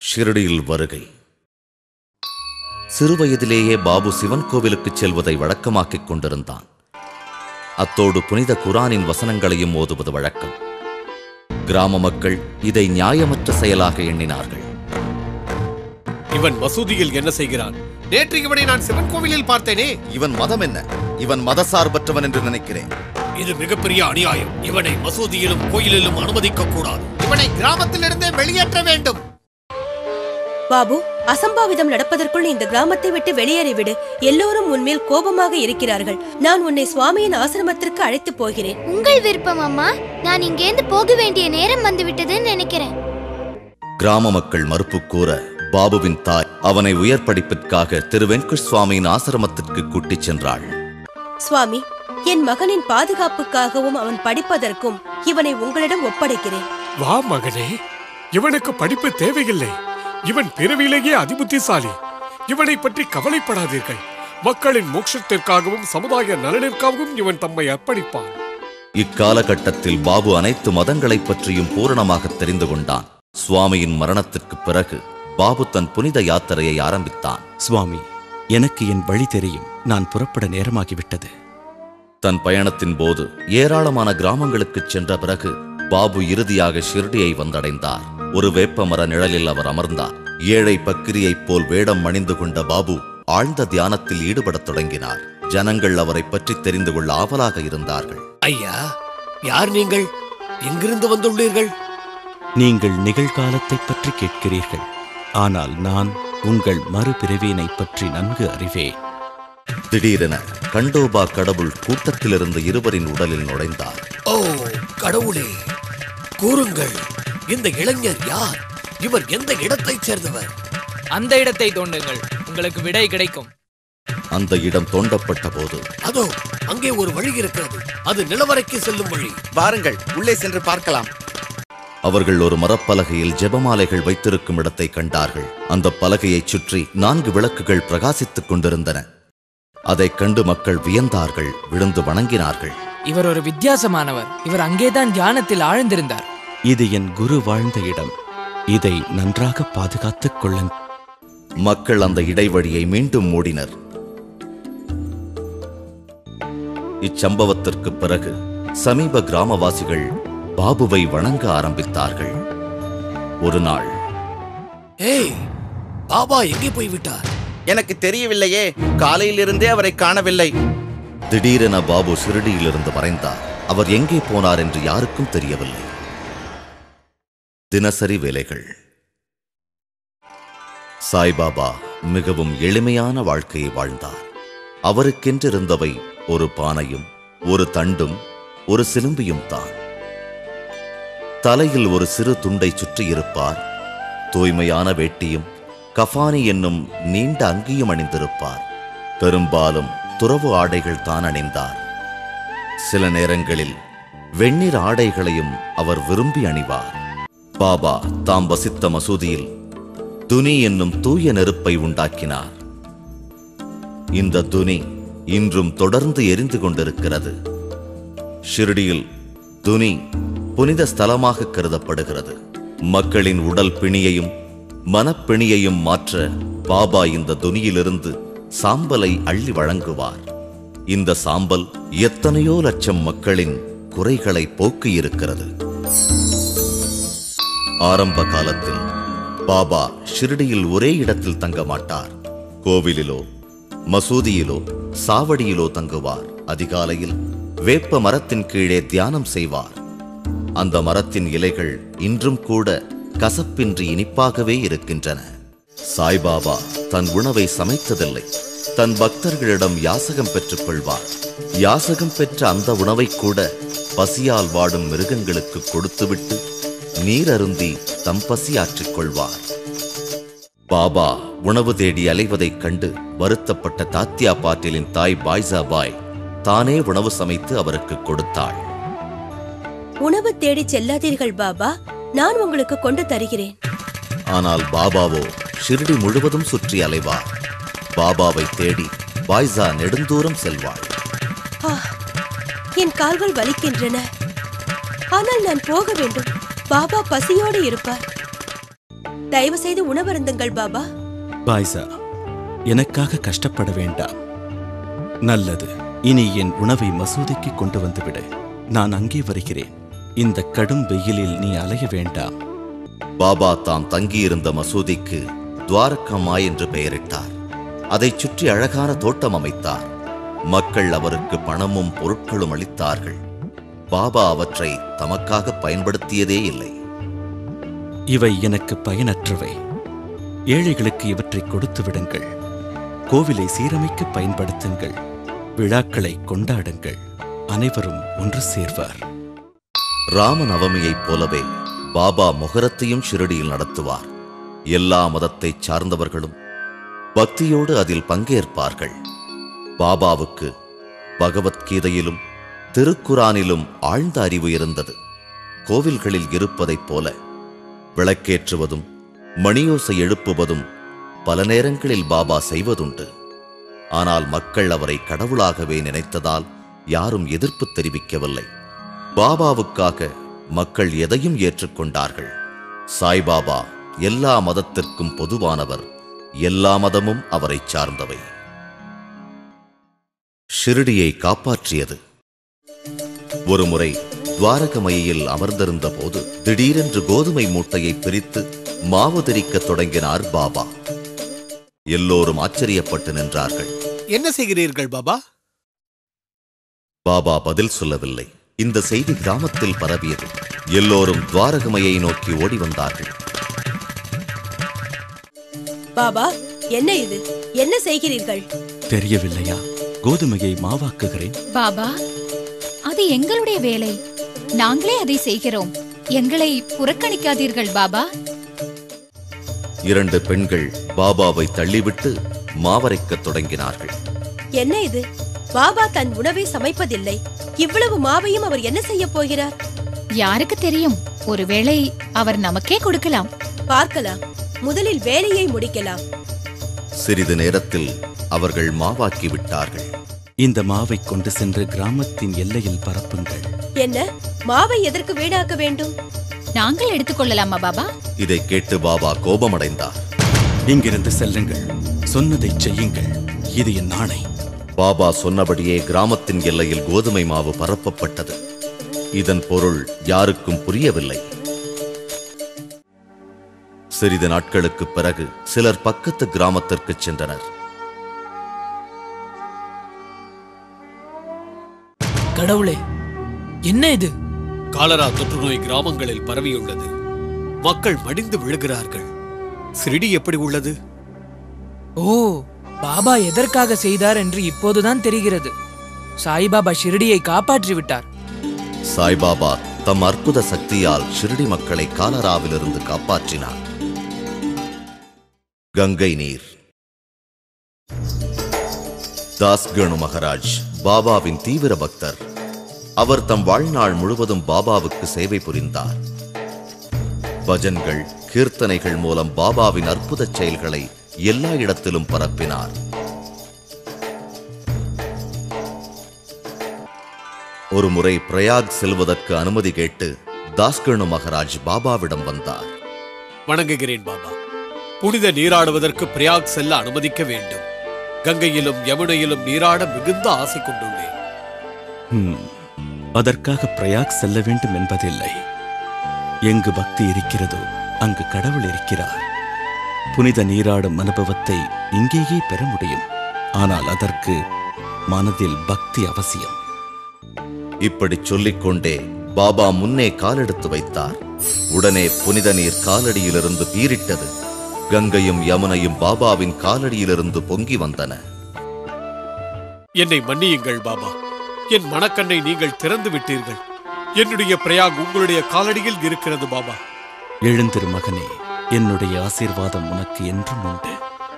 ஷிரடியில் வருகை சிறுவயதிலேயே பாபு சிவன் கோவிலுக்குச் செல்வதை வழக்கமாக்கிக் கொண்டிருந்தான் அத்தோடு புனித குரானின் வசனங்களையும் ஓதுவது வழக்கம் கிராம மக்கள் இதை நியாயமற்ற செயலாக எண்ணினார்கள் இவன் மசூதியில் என்ன செய்கிறான் நேற்று இவனை நான் சிவன் கோவிலில் பார்த்தேனே இவன் மதம் என்ன இவன் மதசார்பற்றவன் என்று நினைக்கிறேன் இது மிகப்பெரிய அநியாயம் இவனை மசூதியிலும் கோயிலிலும் அனுமதிக்க கூடாது இவனை கிராமத்திலிருந்தே வெளியேற்ற வேண்டும் பாபு அசம்பாவிதம் நடப்பதற்குள் இந்த கிராமத்தை விட்டு வெளியேறிவிடு எல்லோரும் உன்மேல் கோபமாக இருக்கிறார்கள் நான் உன்னை சுவாமியின் ஆசிரமத்திற்கு அழைத்து போகிறேன் உங்கள் விருப்பம் அம்மா நான் இங்கேருந்து போக வேண்டிய நேரம் வந்துவிட்டதுன்னு நினைக்கிறேன் கிராம மக்கள் மறுப்பு கூற பாபுவின் தாய் அவனை உயர் படிப்பிற்காக திரு வெங்கட் சுவாமியின் ஆசிரமத்திற்கு கூட்டிச் சென்றாள் சுவாமி என் மகனின் பாதுகாப்புக்காகவும் அவன் படிப்பதற்கும் இவனை உங்களிடம் ஒப்படைக்கிறேன் வா மகனே இவனுக்கு படிப்பு தேவையில்லை இவன் பிறவிலேயே அதிபுத்திசாலி இவனை பற்றி கவலைப்படாதீர்கள் மக்களின் மோட்சத்திற்காகவும் சமுதாய நலனிற்காகவும் இவன் தம்மை அர்ப்பணிப்பான் இக்காலகட்டத்தில் பாபு அனைத்து மதங்களைப் பற்றியும் பூரணமாக தெரிந்து கொண்டான் சுவாமியின் மரணத்திற்குப் பிறகு பாபு தன் புனித யாத்திரையை ஆரம்பித்தான் சுவாமி எனக்கு என் வழி தெரியும் நான் புறப்பட நேரமாகிவிட்டது தன் பயணத்தின் போது ஏராளமான கிராமங்களுக்குச் சென்ற பிறகு பாபு இறுதியாக ஷிர்டியை வந்தடைந்தார் ஒரு வேப்பமர நிழலில் அவர் அமர்ந்தார் ஏழை பக்கிரியைப் போல் வேடம் அணிந்து கொண்ட பாபு ஆழ்ந்த தியானத்தில் ஈடுபடத் தொடங்கினார் ஜனங்கள் அவரை பற்றி தெரிந்து கொள்ள ஆவலாக இருந்தார்கள் ஐயா யார் நீங்கள் எங்கிருந்து வந்துள்ளீர்கள் நீங்கள் நிகழ்காலத்தைப் பற்றி கேட்கிறீர்கள் ஆனால் நான் உங்கள் மறுபிறவியினைப் பற்றி நன்கு அறிவேன் திடீரென கண்டோபா கடவுள் கூட்டத்திலிருந்து இருவரின் உடலில் நுழைந்தார் ஓ கடவுளே கூறுங்கள் இந்த இளைஞர் யார் இவர் எந்த இடத்தைச் சேர்ந்தவர் அந்த இடத்தை தோண்டுங்கள் உங்களுக்கு விடை கிடைக்கும் அந்த இடம் தோண்டப்பட்ட போது அதோ அங்கே ஒரு வழி இருக்கிறது அது நிலவரைக்கு செல்லும் வழி வாருங்கள் உள்ளே சென்று பார்க்கலாம் அவர்கள் ஒரு மரப்பலகையில் ஜெபமாலைகள் வைத்திருக்கும் இடத்தை கண்டார்கள் அந்த பலகையைச் சுற்றி நான்கு விளக்குகள் பிரகாசித்துக் கொண்டிருந்தன அதைக் கண்டு மக்கள் வியந்தார்கள் விழுந்து வணங்கினார்கள் இவர் ஒரு வித்தியாசமானவர் இவர் அங்கேதான் தியானத்தில் ஆழ்ந்திருந்தார் இது என் குரு வாழ்ந்த இடம் இதை நன்றாக பாதுகாத்துக் கொள்ளுங்கள் மக்கள் அந்த இடைவழியை மீண்டும் மூடினர் இச்சம்பவத்திற்கு பிறகு சமீப கிராமவாசிகள் பாபுவை வணங்க ஆரம்பித்தார்கள் ஒரு நாள் ஏய் பாபா எங்கே போய்விட்டார் எனக்கு தெரியவில்லையே காலையிலிருந்தே அவரை காணவில்லை திடீரென பாபு சிறுடியிலிருந்து மறைந்தார் அவர் எங்கே போனார் என்று யாருக்கும் தெரியவில்லை தினசரி வேலைகள் சாய்பாபா மிகவும் எளிமையான வாழ்க்கையை வாழ்ந்தார் அவருக்கென்றிருந்தவை ஒரு பானையும் ஒரு தண்டும் ஒரு சிலும்பியும் தான் தலையில் ஒரு சிறு துண்டை சுற்றியிருப்பார் தூய்மையான வேட்டியும் கஃபானி என்னும் நீண்ட அங்கியும் அணிந்திருப்பார் பெரும்பாலும் துறவு ஆடைகள் தான் அணிந்தார் சில நேரங்களில் வெண்ணிற ஆடைகளையும் அவர் விரும்பி அணிவார் பாபா தாம் வசித்த மசூதியில் துனி என்னும் தூய நெருப்பை உண்டாக்கினார் இந்த துனி இன்றும் தொடர்ந்து எரிந்து கொண்டிருக்கிறது ஷிர்டியில் துனி புனித ஸ்தலமாக கருதப்படுகிறது மக்களின் உடல் பிணியையும் மனப்பிணியையும் மாற்ற பாபா இந்த துனியிலிருந்து சாம்பலை அள்ளி வழங்குவார் இந்த சாம்பல் எத்தனையோ லட்சம் மக்களின் குறைகளை போக்கியிருக்கிறது ஆரம்ப காலத்தில் பாபா ஷிர்டியில் ஒரே இடத்தில் தங்க மாட்டார் கோவிலிலோ மசூதியிலோ சாவடியிலோ தங்குவார் அதிகாலையில் வேப்ப மரத்தின் கீழே தியானம் செய்வார் அந்த மரத்தின் இலைகள் இன்றும் கூட கசப்பின்றி இனிப்பாகவே இருக்கின்றன சாய்பாபா தன் உணவை சமைத்ததில்லை தன் பக்தர்களிடம் யாசகம் பெற்றுக் கொள்வார் யாசகம் பெற்ற அந்த உணவை கூட பசியால் வாடும் மிருகங்களுக்கு கொடுத்துவிட்டு நீர் அருந்தி தம் பசி ஆற்றிக் கொள்வார் பாபா உணவு தேடி அலைவதைக் கண்டு வருத்தப்பட்ட தாத்யா பாட்டீலின் தாய் பாய்சா பாய் தானே உணவு சமைத்து அவருக்கு கொடுத்தாள் உணவு தேடி செல்லாதீர்கள் பாபா நான் உங்களுக்கு கொண்டு தருகிறேன் ஆனால் பாபாவோ ஷிர்டி முழுவதும் சுற்றி அலைவார் பாபாவை தேடி பாய்சா நெடுந்தூரம் செல்வாள் ஆ, என் கால்கள் வலிக்கின்றன ஆனால் நான் போக வேண்டும் பாபா பசியோடு இருப்பார் தயவு செய்து உணவருந்துங்கள் பாபா பாய்சா எனக்காக கஷ்டப்பட வேண்டாம் நல்லது இனி என் உணவை மசூதிக்கு கொண்டு வந்துவிடு நான் அங்கே வருகிறேன் இந்த கடும் வெயிலில் நீ அலைய வேண்டாம் பாபா தாம் தங்கியிருந்த மசூதிக்கு துவாரகமாய் என்று பெயரிட்டார் அதைச் சுற்றி அழகான தோட்டம் அமைத்தார் மக்கள் அவருக்கு பணமும் பொருட்களும் அளித்தார்கள் பாபா அவற்றை தமக்காக பயன்படுத்தியதே இல்லை இவை எனக்கு பயனற்றவை ஏழைகளுக்கு இவற்றை கொடுத்து விடுங்கள் கோவிலை சீரமைக்க பயன்படுத்துங்கள் விழாக்களை கொண்டாடுங்கள் அனைவரும் ஒன்று சேர்வார் ராம நவமியைப் போலவே பாபா முகரத்தையும் ஷிரடியில் நடத்துவார் எல்லா மதத்தைச் சார்ந்தவர்களும் பக்தியோடு அதில் பங்கேற்பார்கள் பாபாவுக்கு பகவத்கீதையிலும் திருக்குரானிலும் ஆழ்ந்த அறிவு இருந்தது கோவில்களில் இருப்பதைப் போல விளக்கேற்றுவதும் மணியோசை எழுப்புவதும் பல நேரங்களில் பாபா செய்வதுண்டு ஆனால் மக்கள் அவரை கடவுளாகவே நினைத்ததால் யாரும் எதிர்ப்பு தெரிவிக்கவில்லை பாபாவுக்காக மக்கள் எதையும் ஏற்றுக்கொண்டார்கள் சாய்பாபா எல்லா மதத்திற்கும் பொதுவானவர் எல்லா மதமும் அவரைச் சார்ந்தவை ஷிரடியை காப்பாற்றியது ஒருமுறை துவாரகமையில் அமர்ந்திருந்த போது திடீரென்று கோதுமை மூட்டையை பிரித்து மாவு திரிக்கத் தொடங்கினார் பாபா எல்லோரும் ஆச்சரியப்பட்டு நின்றார்கள் என்ன செய்கிறீர்கள் பாபா பாபா பதில் சொல்லவில்லை இந்த செய்தி கிராமத்தில் பரவியது எல்லோரும் துவாரகமையை நோக்கி ஓடி வந்தார்கள் பாபா என்ன இது என்ன செய்கிறீர்கள் தெரியவில்லையா கோதுமையை மாவாக்குகிறேன் பாபா அது எங்களுடைய வேலை நாங்களே அதை செய்கிறோம் எங்களை புறக்கணிக்காதீர்கள் பாபா இரண்டு பெண்கள் பாபாவை தள்ளிவிட்டு மாவரைக்கத் தொடங்கினார்கள் என்ன இது பாபா தன் உணவை சமைப்பதில்லை இவ்வளவு மாவையும் அவர் என்ன செய்ய போகிறார் யாருக்கு தெரியும் ஒருவேளை அவர் நமக்கே கொடுக்கலாம் பார்க்கலாம் முதலில் வேலையை முடிக்கலாம் சிறிது நேரத்தில் அவர்கள் மாவாக்கி விட்டார்கள் இந்த மாவை கொண்டு சென்று கிராமத்தின் எல்லையில் பரப்புங்கள் என்ன மாவை எதற்கு வீணாக்க வேண்டும் நாங்கள் எடுத்துக்கொள்ளலாமா பாபா இதை கேட்டு பாபா கோபமடைந்தார் இங்கிருந்து செல்லுங்கள் சொன்னதைச் செய்யுங்கள் இது என் ஆணை பாபா சொன்னபடியே கிராமத்தின் எல்லையில் கோதுமை மாவு பரப்பப்பட்டது இதன் பொருள் யாருக்கும் புரியவில்லை சிறிது நாட்களுக்குப் பிறகு சிலர் பக்கத்து கிராமத்திற்குச் சென்றனர் கடவுளே என்ன இது காலரா தொற்றுநோய் கிராமங்களில் பரவியுள்ளது மக்கள் மடிந்து விழுகிறார்கள் சிறிடி எப்படி உள்ளது ஓ பாபா எதற்காக செய்தார் என்று இப்போதுதான் தெரிகிறது சாய்பாபா ஷிரடியை காப்பாற்றி விட்டார் சாய்பாபா தம் அற்புத சக்தியால் ஷிரடி மக்களை காலராவிலிருந்து காப்பாற்றினார் கங்கை நீர் தாஸ்கணு மகராஜ் பாபாவின் தீவிர பக்தர் அவர் தம் வாழ்நாள் முழுவதும் பாபாவுக்கு சேவை புரிந்தார் பஜன்கள் கீர்த்தனைகள் மூலம் பாபாவின் அற்புத செயல்களை எல்லா இடத்திலும் பரப்பினார் ஒரு முறை பிரயாக் செல்வதற்கு அனுமதி கேட்டு தாஸ்கணு மகராஜ் பாபாவிடம் வந்தார் வணங்குகிறேன் பாபா புனித நீராடுவதற்கு பிரயாக் செல்ல அனுமதிக்க வேண்டும் கங்கையிலும் யமுனையிலும் நீராட மிகுந்த ஆசை கொண்டுள்ளேன் ஹம், அதற்காக பிரயாக் செல்ல வேண்டும் என்பதில்லை எங்கு பக்தி இருக்கிறதோ அங்கு கடவுள் இருக்கிறார் புனித நீராடும் அனுபவத்தை இங்கேயே பெற முடியும் ஆனால் அதற்கு மனதில் பக்தி அவசியம் இப்படிச் சொல்லிக்கொண்டே பாபா முன்னே காலெடுத்து வைத்தார் உடனே புனித நீர் காலடியிலிருந்து பீரிட்டது கங்கையும் யமுனையும் பாபாவின் காலடியிலிருந்து பொங்கி வந்தன என்னை மன்னியுங்கள் பாபா என் மனக்கண்ணை நீங்கள் திறந்து விட்டீர்கள் என்னுடைய பிரயாக் உங்களுடைய காலடியில் இருக்கிறது பாபா எழுந்திரு மகனே என்னுடைய ஆசீர்வாதம் உனக்கு என்றும் உண்டு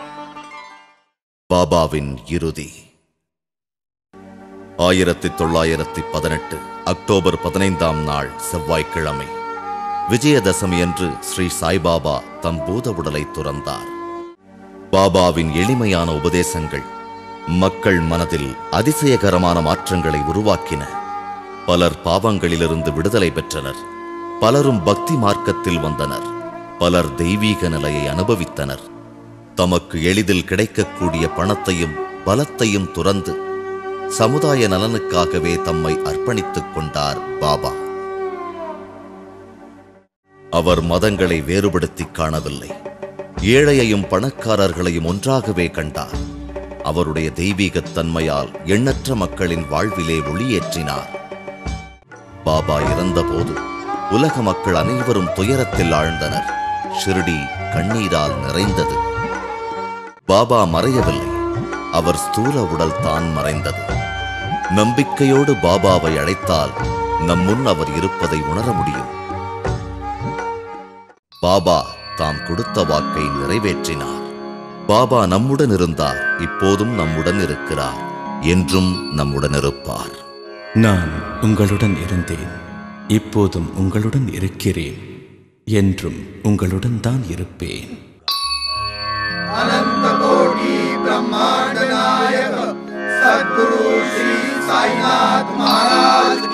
பாபாவின் இறுதி ஆயிரத்தி தொள்ளாயிரத்தி பதினெட்டு அக்டோபர் பதினைந்தாம் நாள் செவ்வாய்க்கிழமை விஜயதசமி அன்று ஸ்ரீ சாய்பாபா தம் பூத உடலை துறந்தார் பாபாவின் எளிமையான உபதேசங்கள் மக்கள் மனதில் அதிசயகரமான மாற்றங்களை உருவாக்கின பலர் பாவங்களிலிருந்து விடுதலை பெற்றனர் பலரும் பக்தி மார்க்கத்தில் வந்தனர் பலர் தெய்வீக நிலையை அனுபவித்தனர் தமக்கு எளிதில் கிடைக்கக்கூடிய பணத்தையும் பலத்தையும் துறந்து சமுதாய நலனுக்காகவே தம்மை அர்ப்பணித்துக் கொண்டார் பாபா அவர் மதங்களை வேறுபடுத்தி காணவில்லை ஏழையையும் பணக்காரர்களையும் ஒன்றாகவே கண்டார் அவருடைய தெய்வீகத் தன்மையால் எண்ணற்ற மக்களின் வாழ்விலே ஒளியேற்றினார் பாபா இறந்தபோது உலக மக்கள் அனைவரும் துயரத்தில் ஆழ்ந்தனர் ஷிர்டி கண்ணீரால் நிறைந்தது பாபா மறையவில்லை அவர் ஸ்தூல உடல் தான் மறைந்தது நம்பிக்கையோடு பாபாவை அழைத்தால் நம் முன் அவர் இருப்பதை உணர முடியும் பாபா தாம் கொடுத்த வாக்கை நிறைவேற்றினார் பாபா நம்முடன் இருந்தார் இப்போதும் நம்முடன் இருக்கிறார் என்றும் நம்முடன் இருப்பார் நான் உங்களுடன் இருந்தேன் இப்போதும் உங்களுடன் இருக்கிறேன் என்றும் உங்களுடன் தான் இருப்பேன் अनन्तकोटि ब्रह्माण्ड नायक सद्गुरु श्री साईनाथ महाराज